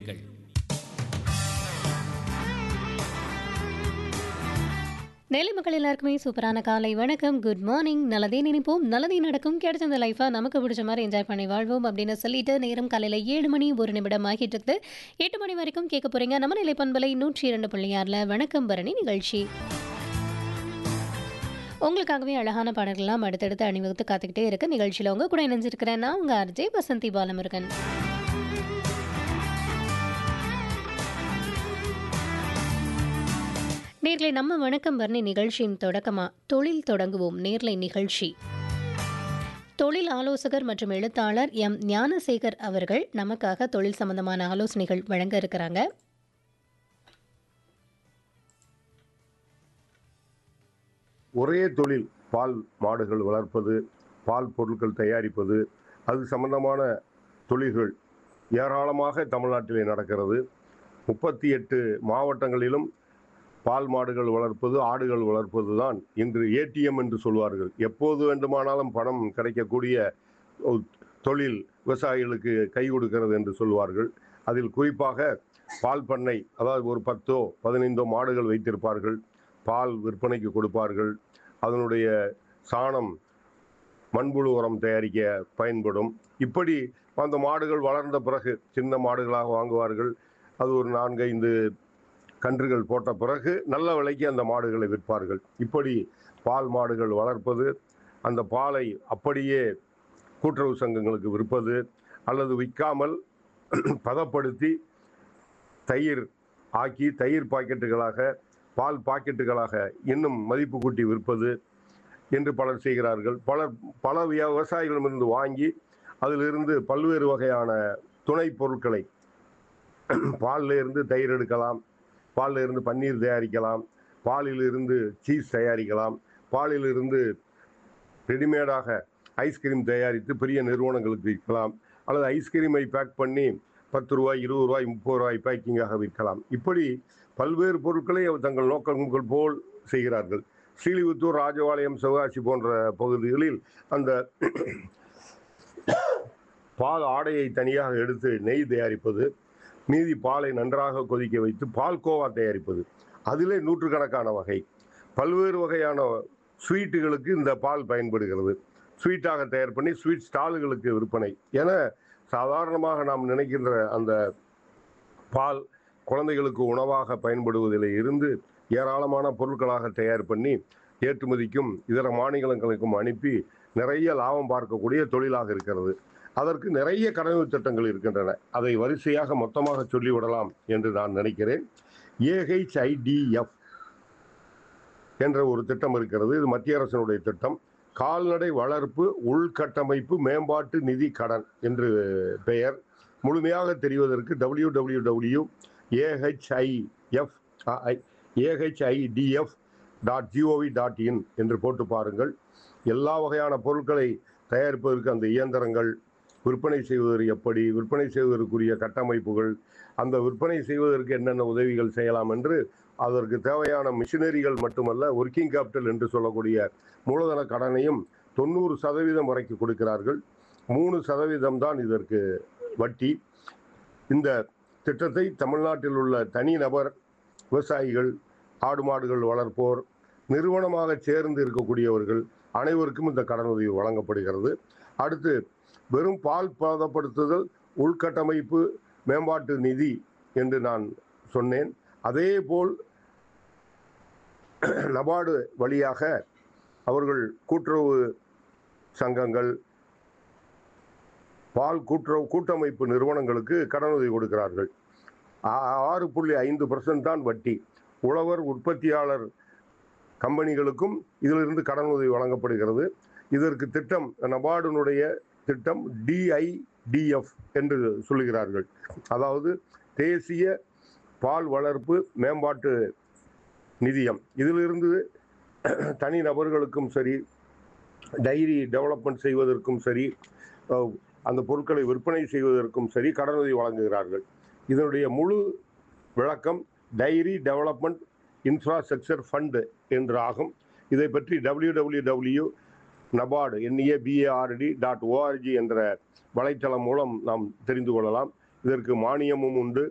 நொடிகள் நெல்லை மக்கள் எல்லாருக்குமே சூப்பரான காலை வணக்கம் குட் மார்னிங் நல்லதே நினைப்போம் நல்லதே நடக்கும் கிடைச்ச அந்த லைஃபை நமக்கு பிடிச்ச மாதிரி என்ஜாய் பண்ணி வாழ்வோம் அப்படின்னு சொல்லிட்டு நேரம் காலையில் ஏழு மணி ஒரு நிமிடம் ஆகிட்டு இருக்குது எட்டு மணி வரைக்கும் கேட்க போறீங்க நம்ம நிலை பண்பலை நூற்றி இரண்டு புள்ளி ஆறில் வணக்கம் பரணி நிகழ்ச்சி உங்களுக்காகவே அழகான பாடல்கள்லாம் அடுத்தடுத்து அணிவகுத்து காத்துக்கிட்டே இருக்க நிகழ்ச்சியில் உங்க கூட இணைஞ்சிருக்கிறேன் நான் உங்க அர்ஜே வசந்தி பாலமுருகன் நேர்களை நம்ம வணக்கம் வர்ணி நிகழ்ச்சியின் தொடக்கமா தொழில் தொடங்குவோம் நேர்லை நிகழ்ச்சி தொழில் ஆலோசகர் மற்றும் எழுத்தாளர் எம் ஞானசேகர் அவர்கள் நமக்காக தொழில் சம்பந்தமான ஆலோசனைகள் வழங்க இருக்கிறாங்க ஒரே தொழில் பால் மாடுகள் வளர்ப்பது பால் பொருட்கள் தயாரிப்பது அது சம்பந்தமான தொழில்கள் ஏராளமாக தமிழ்நாட்டிலே நடக்கிறது முப்பத்தி எட்டு மாவட்டங்களிலும் பால் மாடுகள் வளர்ப்பது ஆடுகள் வளர்ப்பது தான் இன்று ஏடிஎம் என்று சொல்வார்கள் எப்போது வேண்டுமானாலும் பணம் கிடைக்கக்கூடிய ஒரு தொழில் விவசாயிகளுக்கு கை கொடுக்கிறது என்று சொல்வார்கள் அதில் குறிப்பாக பால் பண்ணை அதாவது ஒரு பத்தோ பதினைந்தோ மாடுகள் வைத்திருப்பார்கள் பால் விற்பனைக்கு கொடுப்பார்கள் அதனுடைய சாணம் மண்புழு உரம் தயாரிக்க பயன்படும் இப்படி அந்த மாடுகள் வளர்ந்த பிறகு சின்ன மாடுகளாக வாங்குவார்கள் அது ஒரு நான்கு ஐந்து கன்றுகள் போட்ட பிறகு நல்ல விலைக்கு அந்த மாடுகளை விற்பார்கள் இப்படி பால் மாடுகள் வளர்ப்பது அந்த பாலை அப்படியே கூட்டுறவு சங்கங்களுக்கு விற்பது அல்லது விற்காமல் பதப்படுத்தி தயிர் ஆக்கி தயிர் பாக்கெட்டுகளாக பால் பாக்கெட்டுகளாக இன்னும் மதிப்பு கூட்டி விற்பது என்று பலர் செய்கிறார்கள் பலர் பல விய- விவசாயிகளிடமிருந்து வாங்கி அதிலிருந்து பல்வேறு வகையான துணை பொருட்களை பால்ல இருந்து தயிர் எடுக்கலாம் பால்ல இருந்து பன்னீர் தயாரிக்கலாம் பாலில் இருந்து சீஸ் தயாரிக்கலாம் பாலில் இருந்து ரெடிமேடாக ஐஸ்கிரீம் தயாரித்து பெரிய நிறுவனங்களுக்கு விற்கலாம் அல்லது ஐஸ்கிரீமை பேக் பண்ணி பத்து ரூபாய் இருபது ரூபாய் முப்பது ரூபாய் பேக்கிங்காக விற்கலாம் இப்படி பல்வேறு பொருட்களை அவர் தங்கள் நோக்கங்கள் போல் செய்கிறார்கள் ஸ்ரீலிபுத்தூர் ராஜபாளையம் சிவகாசி போன்ற பகுதிகளில் அந்த பால் ஆடையை தனியாக எடுத்து நெய் தயாரிப்பது மீதி பாலை நன்றாக கொதிக்க வைத்து பால் கோவா தயாரிப்பது அதிலே நூற்றுக்கணக்கான வகை பல்வேறு வகையான ஸ்வீட்டுகளுக்கு இந்த பால் பயன்படுகிறது ஸ்வீட்டாக தயார் பண்ணி ஸ்வீட் ஸ்டாலுகளுக்கு விற்பனை என சாதாரணமாக நாம் நினைக்கின்ற அந்த பால் குழந்தைகளுக்கு உணவாக பயன்படுவதில் இருந்து ஏராளமான பொருட்களாக தயார் பண்ணி ஏற்றுமதிக்கும் இதர மாநிலங்களுக்கும் அனுப்பி நிறைய லாபம் பார்க்கக்கூடிய தொழிலாக இருக்கிறது அதற்கு நிறைய கடமை திட்டங்கள் இருக்கின்றன அதை வரிசையாக மொத்தமாக சொல்லிவிடலாம் என்று நான் நினைக்கிறேன் ஏஹெச்ஐடிஎஃப் என்ற ஒரு திட்டம் இருக்கிறது இது மத்திய அரசினுடைய திட்டம் கால்நடை வளர்ப்பு உள்கட்டமைப்பு மேம்பாட்டு நிதி கடன் என்று பெயர் முழுமையாக தெரிவதற்கு W W W AHIF AHIDF dot GOV dot in என்று போட்டு பாருங்கள் எல்லா வகையான பொருட்களை தயாரிப்பதற்கு அந்த இயந்திரங்கள் விற்பனை செய்வதற்கு எப்படி விற்பனை செய்வதற்குரிய கட்டமைப்புகள் அந்த விற்பனை செய்வதற்கு என்னென்ன உதவிகள் செய்யலாம் என்று அதற்கு தேவையான மிஷினரிகள் மட்டுமல்ல ஒர்க்கிங் கேபிட்டல் என்று சொல்லக்கூடிய மூலதன கடனையும் தொண்ணூறு சதவீதம் வரைக்கு கொடுக்கிறார்கள் மூணு சதவீதம் தான் இதற்கு வட்டி இந்த திட்டத்தை தமிழ்நாட்டில் உள்ள தனிநபர் விவசாயிகள் ஆடு மாடுகள் வளர்ப்போர் நிறுவனமாக சேர்ந்து இருக்கக்கூடியவர்கள் அனைவருக்கும் இந்த கடனுதவி வழங்கப்படுகிறது அடுத்து வெறும் பால் பதப்படுத்துதல் உள்கட்டமைப்பு மேம்பாட்டு நிதி என்று நான் சொன்னேன் அதே போல் நபார்டு வழியாக அவர்கள் கூட்டுறவு சங்கங்கள் பால் கூட்டுறவு கூட்டமைப்பு நிறுவனங்களுக்கு கடனுதவி கொடுக்கிறார்கள் ஆ- ஆறு புள்ளி ஐந்து பர்சன்ட் தான் வட்டி உழவர் உற்பத்தியாளர் கம்பெனிகளுக்கும் இதிலிருந்து கடனுதவி வழங்கப்படுகிறது இதற்கு திட்டம் நபார்டினுடைய திட்டம் டிஐடிஎஃப் என்று சொல்லுகிறார்கள் அதாவது தேசிய பால் வளர்ப்பு மேம்பாட்டு நிதியம் இதிலிருந்து தனி நபர்களுக்கும் சரி டைரி டெவலப்மெண்ட் செய்வதற்கும் சரி அஹ், அந்த பொருட்களை விற்பனை செய்வதற்கும் சரி கடனுதவி வழங்குகிறார்கள் இதனுடைய முழு விளக்கம் டைரி டெவலப்மெண்ட் இன்ஃப்ராஸ்ட்ரக்சர் ஃபண்டு என்று ஆகும் இதை பற்றி W W W NABARD NABARD dot ORG என்ற வலைத்தளம் மூலம் நாம் தெரிந்து கொள்ளலாம் இதற்கு மானியமும் உண்டு